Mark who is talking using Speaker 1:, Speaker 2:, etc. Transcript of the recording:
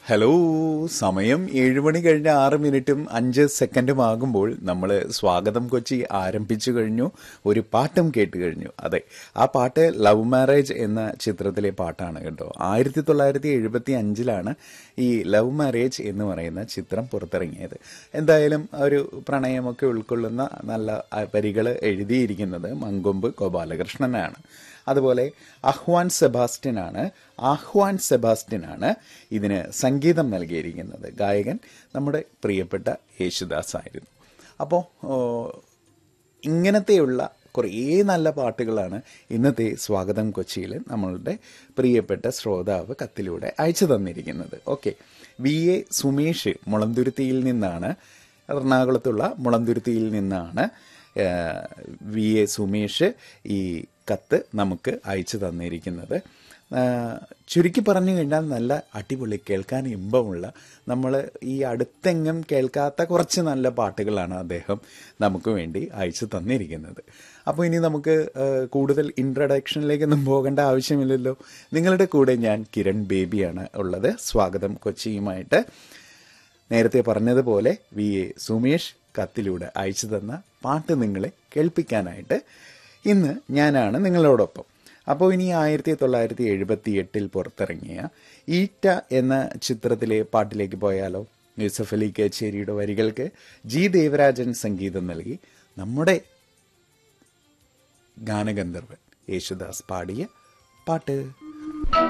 Speaker 1: hello സമയം ഏഴ് മണി കഴിഞ്ഞ ആറ് മിനിറ്റും അഞ്ച് സെക്കൻഡും ആകുമ്പോൾ നമ്മൾ സ്വാഗതം കൊച്ചി ആരംഭിച്ചു കഴിഞ്ഞു ഒരു പാട്ടും കേട്ട് കഴിഞ്ഞു അതെ ആ പാട്ട് ലവ് മാരേജ് എന്ന ചിത്രത്തിലെ പാട്ടാണ് കേട്ടോ ആയിരത്തി തൊള്ളായിരത്തി എഴുപത്തി അഞ്ചിലാണ് ഈ ലവ് മാരേജ് എന്ന് പറയുന്ന ചിത്രം പുറത്തിറങ്ങിയത് എന്തായാലും ഒരു പ്രണയമൊക്കെ ഉൾക്കൊള്ളുന്ന നല്ല വരികൾ എഴുതിയിരിക്കുന്നത് മങ്കൊമ്പ് ഗോപാലകൃഷ്ണനാണ് അതുപോലെ അഹ്വാൻ സെബാസ്റ്റ്യനാണ് ആഹ്വാൻ സെബാസ്റ്റ്യനാണ് ഇതിന് സംഗീതം നൽകിയിരിക്കുന്നത് ഗായകൻ നമ്മുടെ പ്രിയപ്പെട്ട യേശുദാസ് ആയിരുന്നു അപ്പോൾ ഇങ്ങനത്തെയുള്ള കുറേ നല്ല പാട്ടുകളാണ് ഇന്നത്തെ സ്വാഗതം കൊച്ചിയിൽ നമ്മളുടെ പ്രിയപ്പെട്ട ശ്രോതാവ് കത്തിലൂടെ അയച്ചു തന്നിരിക്കുന്നത് ഓക്കെ വി എ സുമേഷ് മുളന്തുരുത്തിയിൽ നിന്നാണ് എറണാകുളത്തുള്ള മുളന്തുരുത്തിയിൽ നിന്നാണ് വി എ സുമേഷ് ഈ കത്ത് നമുക്ക് അയച്ചു തന്നിരിക്കുന്നത് ചുരുക്കി പറഞ്ഞു കഴിഞ്ഞാൽ നല്ല അടിപൊളി കേൾക്കാൻ ഇമ്പമുള്ള നമ്മൾ ഈ അടുത്തെങ്ങും കേൾക്കാത്ത കുറച്ച് നല്ല പാട്ടുകളാണ് അദ്ദേഹം നമുക്ക് വേണ്ടി അയച്ചു തന്നിരിക്കുന്നത് അപ്പോൾ ഇനി നമുക്ക് കൂടുതൽ ഇൻട്രഡക്ഷനിലേക്കൊന്നും പോകേണ്ട ആവശ്യമില്ലല്ലോ നിങ്ങളുടെ കൂടെ ഞാൻ കിരൺ ബേബിയാണ് ഉള്ളത് സ്വാഗതം കൊച്ചിയുമായിട്ട് നേരത്തെ പറഞ്ഞതുപോലെ വി എ സുമേഷ് കത്തിലൂടെ അയച്ചു തന്ന പാട്ട് നിങ്ങളെ കേൾപ്പിക്കാനായിട്ട് ഇന്ന് ഞാനാണ് നിങ്ങളോടൊപ്പം അപ്പോൾ ഇനി ആയിരത്തി തൊള്ളായിരത്തി എഴുപത്തി എട്ടിൽ പുറത്തിറങ്ങിയ ഈറ്റ എന്ന ചിത്രത്തിലെ പാട്ടിലേക്ക് പോയാലോ യൂസഫ് അലി കച്ചേരിയുടെ വരികൾക്ക് ജി ദേവരാജൻ സംഗീതം നൽകി നമ്മുടെ ഗാനഗന്ധർവൻ യേശുദാസ് പാടിയ പാട്ട്